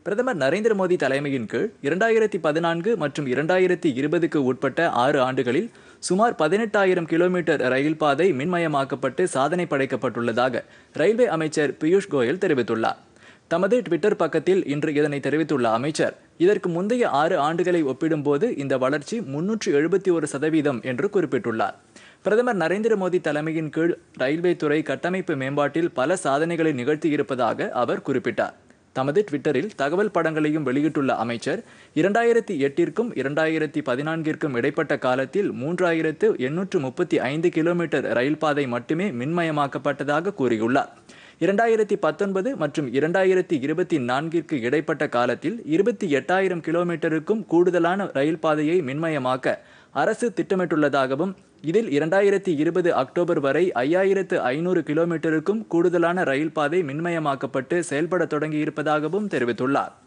பிரதமர் நரேந்திர மோடி தலைமையின் கீழ் இரண்டாயிரத்தி பதினான்கு மற்றும் இரண்டாயிரத்தி இருபதுக்கு உட்பட்ட ஆறு ஆண்டுகளில் சுமார் பதினெட்டாயிரம் கிலோமீட்டர் ரயில் பாதை மின்மயமாக்கப்பட்டு சாதனை படைக்கப்பட்டுள்ளதாக ரயில்வே அமைச்சர் பியூஷ் கோயல் தெரிவித்துள்ளார் தமது ட்விட்டர் பக்கத்தில் இன்று இதனை தெரிவித்துள்ள அமைச்சர் இதற்கு முந்தைய ஆறு ஆண்டுகளை ஒப்பிடும்போது இந்த வளர்ச்சி முன்னூற்று எழுபத்தி ஒரு சதவீதம் என்று குறிப்பிட்டுள்ளார் பிரதமர் நரேந்திர மோடி தலைமையின் கீழ் ரயில்வே துறை கட்டமைப்பு மேம்பாட்டில் பல சாதனைகளை நிகழ்த்தியிருப்பதாக அவர் குறிப்பிட்டார் தமது ட்விட்டரில் தகவல் படங்களையும் வெளியிட்டுள்ள அமைச்சர் இரண்டாயிரத்தி எட்டிற்கும் இரண்டாயிரத்தி பதினான்கிற்கும் இடைப்பட்ட காலத்தில் மூன்றாயிரத்து எண்ணூற்று முப்பத்தி ஐந்து கிலோமீட்டர் ரயில் பாதை மட்டுமே மின்மயமாக்கப்பட்டதாக கூறியுள்ளார் இரண்டாயிரத்தி பத்தொன்பது மற்றும் இரண்டாயிரத்தி இருபத்தி நான்கிற்கு இடைப்பட்ட காலத்தில் இருபத்தி எட்டாயிரம் கிலோமீட்டருக்கும் கூடுதலான ரயில் பாதையை மின்மயமாக்க அரசு திட்டமிட்டுள்ளதாகவும் இதில் இரண்டாயிரத்தி இருபது அக்டோபர் வரை ஐயாயிரத்து ஐநூறு கிலோமீட்டருக்கும் கூடுதலான ரயில் பாதை மின்மயமாக்கப்பட்டு செயல்பட தொடங்கியிருப்பதாகவும் தெரிவித்துள்ளார்